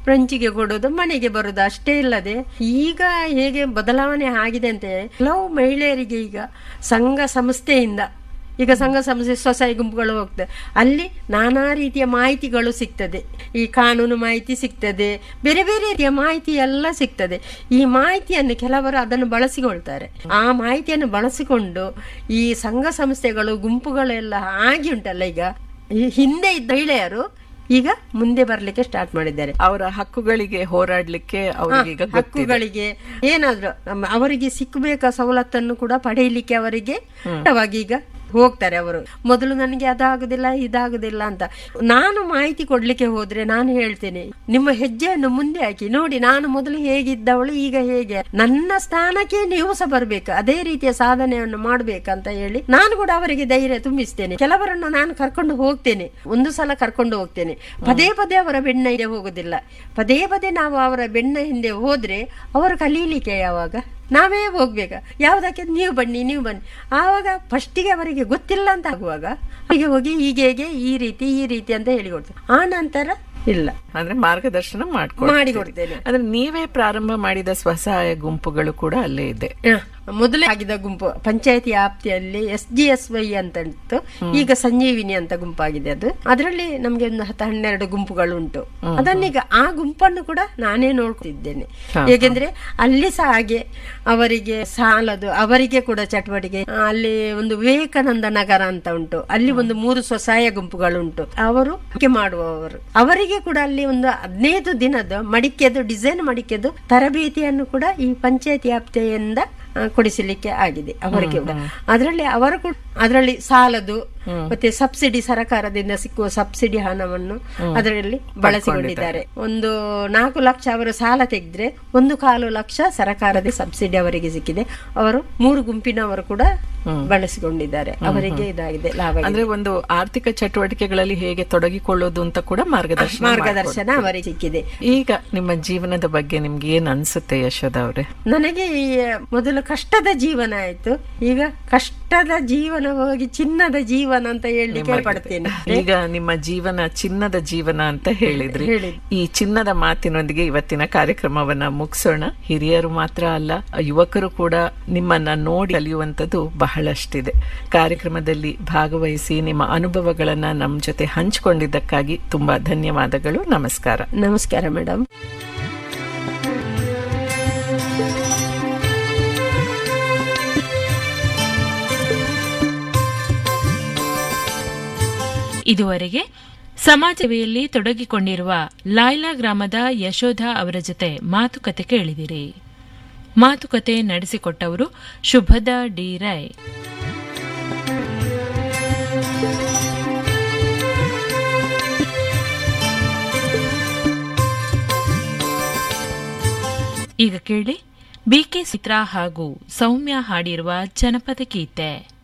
ಫ್ರೆಂಚಿಗೆ ಕೊಡೋದು ಮನೆಗೆ ಬರೋದು ಅಷ್ಟೇ ಇಲ್ಲದೆ ಈಗ ಹೇಗೆ ಬದಲಾವಣೆ ಆಗಿದೆ ಅಂತ ಕೆಲವು ಮಹಿಳೆಯರಿಗೆ ಈಗ ಸಂಘ ಸಂಸ್ಥೆಯಿಂದ ಈಗ ಸಂಘ ಸಂಸ್ಥೆ ಸ್ವಸಹಾಯ ಗುಂಪುಗಳು ಹೋಗ್ತದೆ ಅಲ್ಲಿ ನಾನಾ ರೀತಿಯ ಮಾಹಿತಿಗಳು ಸಿಗ್ತದೆ ಈ ಕಾನೂನು ಮಾಹಿತಿ ಸಿಗ್ತದೆ ಬೇರೆ ಬೇರೆ ರೀತಿಯ ಮಾಹಿತಿ ಎಲ್ಲ ಸಿಗ್ತದೆ ಈ ಮಾಹಿತಿಯನ್ನು ಕೆಲವರು ಅದನ್ನು ಬಳಸಿಕೊಳ್ತಾರೆ ಆ ಮಾಹಿತಿಯನ್ನು ಬಳಸಿಕೊಂಡು ಈ ಸಂಘ ಸಂಸ್ಥೆಗಳು ಗುಂಪುಗಳೆಲ್ಲ ಆಗಿ ಉಂಟಲ್ಲ ಈಗ ಈ ಹಿಂದೆ ಇದ್ದ ಮಹಿಳೆಯರು ಈಗ ಮುಂದೆ ಬರ್ಲಿಕ್ಕೆ ಸ್ಟಾರ್ಟ್ ಮಾಡಿದ್ದಾರೆ ಅವರ ಹಕ್ಕುಗಳಿಗೆ ಹೋರಾಡ್ಲಿಕ್ಕೆ ಅವರಿಗೆ ಈಗ ಗೊತ್ತಿದೆ ಹಕ್ಕುಗಳಿಗೆ ಏನಾದ್ರು ನಮ್ಮ- ಅವರಿಗೆ ಸಿಕ್ಕಬೇಕಾ ಸವಲತ್ತನ್ನು ಕೂಡ ಪಡೆಯಲಿಕ್ಕೆ ಅವರಿಗೆ ಇಷ್ಟವಾಗಿ ಈಗ ಹೋಗ್ತಾರೆ ಅವರು ಮೊದಲು ನನಗೆ ಅದಾಗುದಿಲ್ಲ ಇದಾಗುದಿಲ್ಲ ಅಂತ ನಾನು ಮಾಹಿತಿ ಕೊಡ್ಲಿಕ್ಕೆ ಹೋದ್ರೆ ನಾನು ಹೇಳ್ತೇನೆ ನಿಮ್ಮ ಹೆಜ್ಜೆಯನ್ನು ಮುಂದೆ ಹಾಕಿ ನೋಡಿ ನಾನು ಮೊದಲು ಹೇಗಿದ್ದವಳು ಈಗ ಹೇಗೆ ನನ್ನ ಸ್ಥಾನಕ್ಕೆ ನೀವು ಸಹ ಬರ್ಬೇಕು ಅದೇ ರೀತಿಯ ಸಾಧನೆಯನ್ನು ಮಾಡ್ಬೇಕಂತ ಹೇಳಿ ನಾನು ಕೂಡ ಅವರಿಗೆ ಧೈರ್ಯ ತುಂಬಿಸ್ತೇನೆ ಕೆಲವರನ್ನು ನಾನು ಕರ್ಕೊಂಡು ಹೋಗ್ತೇನೆ ಒಂದು ಸಲ ಕರ್ಕೊಂಡು ಹೋಗ್ತೇನೆ ಪದೇ ಪದೇ ಅವರ ಬೆನ್ನ ಹಿಂದೆ ಹೋಗುದಿಲ್ಲ ಪದೇ ಪದೇ ನಾವು ಅವರ ಬೆನ್ನ ಹಿಂದೆ ಹೋದ್ರೆ ಅವರು ಕಲೀಲಿಕ್ಕೆ ಯಾವಾಗ ನಾವೇ ಹೋಗ್ಬೇಕಾ ಯಾವುದಕ್ಕೆ ನೀವು ಬನ್ನಿ ನೀವು ಬನ್ನಿ ಆವಾಗ ಫಸ್ಟಿಗೆ ಅವರಿಗೆ ಗೊತ್ತಿಲ್ಲ ಅಂತ ಆಗುವಾಗ ಹೀಗೆ ಹೋಗಿ ಹೀಗೆ ಹೇಗೆ ಈ ರೀತಿ ಈ ರೀತಿ ಅಂತ ಹೇಳಿಕೊಡ್ತೇವೆ ಆ ನಂತರ ಇಲ್ಲ ಅಂದ್ರೆ ಮಾರ್ಗದರ್ಶನ ಮಾಡ್ಕೊಂಡು ಮಾಡಿಕೊಡ್ತೇನೆ ಅಂದ್ರೆ ನೀವೇ ಪ್ರಾರಂಭ ಮಾಡಿದ ಸ್ವಸಹಾಯ ಗುಂಪುಗಳು ಕೂಡ ಅಲ್ಲೇ ಇದೆ ಹ, ಮೊದಲೇ ಆಗಿದ್ದ ಗುಂಪು ಪಂಚಾಯತಿ ವ್ಯಾಪ್ತಿಯಲ್ಲಿ ಎಸ್ ಜಿ ಎಸ್ ವೈ ಅಂತ ಇತ್ತು ಈಗ ಸಂಜೀವಿನಿ ಅಂತ ಗುಂಪಾಗಿದೆ ಅದು ಅದರಲ್ಲಿ ನಮ್ಗೆ ಒಂದು ಹತ್ತು ಹನ್ನೆರಡು ಗುಂಪುಗಳು ಉಂಟು ಅದನ್ನೀಗ ಆ ಗುಂಪನ್ನು ಕೂಡ ನಾನೇ ನೋಡ್ತಿದ್ದೇನೆ ಹೇಗೆಂದ್ರೆ ಅಲ್ಲಿ ಸಹ ಹಾಗೆ ಅವರಿಗೆ ಸಾಲದು ಅವರಿಗೆ ಕೂಡ ಚಟುವಟಿಕೆ ಆ, ಅಲ್ಲಿ ಒಂದು ವಿವೇಕಾನಂದ ನಗರ ಅಂತ ಉಂಟು ಅಲ್ಲಿ ಒಂದು ಮೂರು ಸ್ವಸಹಾಯ ಗುಂಪುಗಳುಂಟು ಅವರು ಹೀಗೆ ಮಾಡುವವರು ಅವರಿಗೆ ಕೂಡ ಅಲ್ಲಿ ಒಂದು ಹದಿನೈದು ದಿನದ ಮಡಿಕೆದು ಡಿಸೈನ್ ಮಡಿಕೆದು ತರಬೇತಿಯನ್ನು ಕೂಡ ಈ ಪಂಚಾಯತಿ ವ್ಯಾಪ್ತಿಯಿಂದ ಆ, ಕೊಡಿಸಲಿಕ್ಕೆ ಆಗಿದೆ ಅವರಿಗೆ ಕೂಡ ಅದರಲ್ಲಿ ಅವರು ಕೂಡ ಅದರಲ್ಲಿ ಸಾಲದು ಮತ್ತೆ ಸಬ್ಸಿಡಿ ಸರಕಾರದಿಂದ ಸಿಕ್ಕುವ ಸಬ್ಸಿಡಿ ಹಣವನ್ನು ಅದರಲ್ಲಿ ಬಳಸಿಕೊಂಡಿದ್ದಾರೆ ಒಂದು ನಾಲ್ಕು ಲಕ್ಷ ಅವರು ಸಾಲ ತೆಗೆದ್ರೆ ಒಂದು ಕಾಲು ಲಕ್ಷ ಸರಕಾರದ ಸಬ್ಸಿಡಿ ಅವರಿಗೆ ಸಿಕ್ಕಿದೆ ಅವರು ಮೂರು ಗುಂಪಿನವರು ಕೂಡ ಬಳಸಿಕೊಂಡಿದ್ದಾರೆ ಅವರಿಗೆ ಇದಾಗಿದೆ ಲಾಭ ಆಗಿದೆ. ಅಂದ್ರೆ ಒಂದು ಆರ್ಥಿಕ ಚಟುವಟಿಕೆಗಳಲ್ಲಿ ಹೇಗೆ ತೊಡಗಿಕೊಳ್ಳೋದು ಅಂತ ಕೂಡ ಮಾರ್ಗದರ್ಶನ ಮಾರ್ಗದರ್ಶನ ಅವರಿಗೆ ಸಿಕ್ಕಿದೆ ಮಾಡ್ಕೊಡ್ತೀರಿ. ಈಗ ನಿಮ್ಮ ಜೀವನದ ಬಗ್ಗೆ ನಿಮ್ಗೆ ಏನ್ ಅನ್ಸುತ್ತೆ ಯಶೋದ ಅವ್ರೆ ನನಗೆ ಈ ಮೊದಲು ಕಷ್ಟದ ಜೀವನ ಆಯ್ತು ಈಗ ಕಷ್ಟದ ಜೀವನ ಹೋಗಿ ಚಿನ್ನದ ಜೀವನ ಅಂತ ಹೇಳಲಿಕ್ಕೆ ಪಡ್ತೇನೆ ಈಗ ನಿಮ್ಮ ಜೀವನ ಚಿನ್ನದ ಜೀವನ ಅಂತ ಹೇಳಿದ್ರಿ ಹೇಳಿ. ಈ ಚಿನ್ನದ ಮಾತಿನೊಂದಿಗೆ ಇವತ್ತಿನ ಕಾರ್ಯಕ್ರಮವನ್ನ ಮುಗಿಸೋಣ ಹಿರಿಯರು ಮಾತ್ರ ಅಲ್ಲ ಯುವಕರು ಕೂಡ ನಿಮ್ಮನ್ನ ನೋಡಿ ಕಲಿಯುವಂತದ್ದು ಬಹಳಷ್ಟಿದೆ ಕಾರ್ಯಕ್ರಮದಲ್ಲಿ ಭಾಗವಹಿಸಿ ನಿಮ್ಮ ಅನುಭವಗಳನ್ನ ನಮ್ಮ ಜೊತೆ ಹಂಚಿಕೊಂಡಿದ್ದಕ್ಕಾಗಿ ತುಂಬಾ ಧನ್ಯವಾದಗಳು ನಮಸ್ಕಾರ ನಮಸ್ಕಾರ ಮೇಡಮ್ ಇದುವರೆಗೆ ಸಮಾಜ ಸೇವೆಯಲ್ಲಿ ತೊಡಗಿಕೊಂಡಿರುವ ಲಾಯ್ಲಾ ಗ್ರಾಮದ ಯಶೋಧ ಅವರ ಜೊತೆ ಮಾತುಕತೆ ಕೇಳಿದಿರಿ ಮಾತುಕತೆ ನಡೆಸಿಕೊಟ್ಟವರು ಶುಭದ ಡಿ ರೈ ಈಗ ಕೇಳಿ ಬಿಕೆ ಚಿತ್ರಾ ಹಾಗೂ ಸೌಮ್ಯ ಹಾಡಿರುವ ಜನಪದ ಗೀತೆ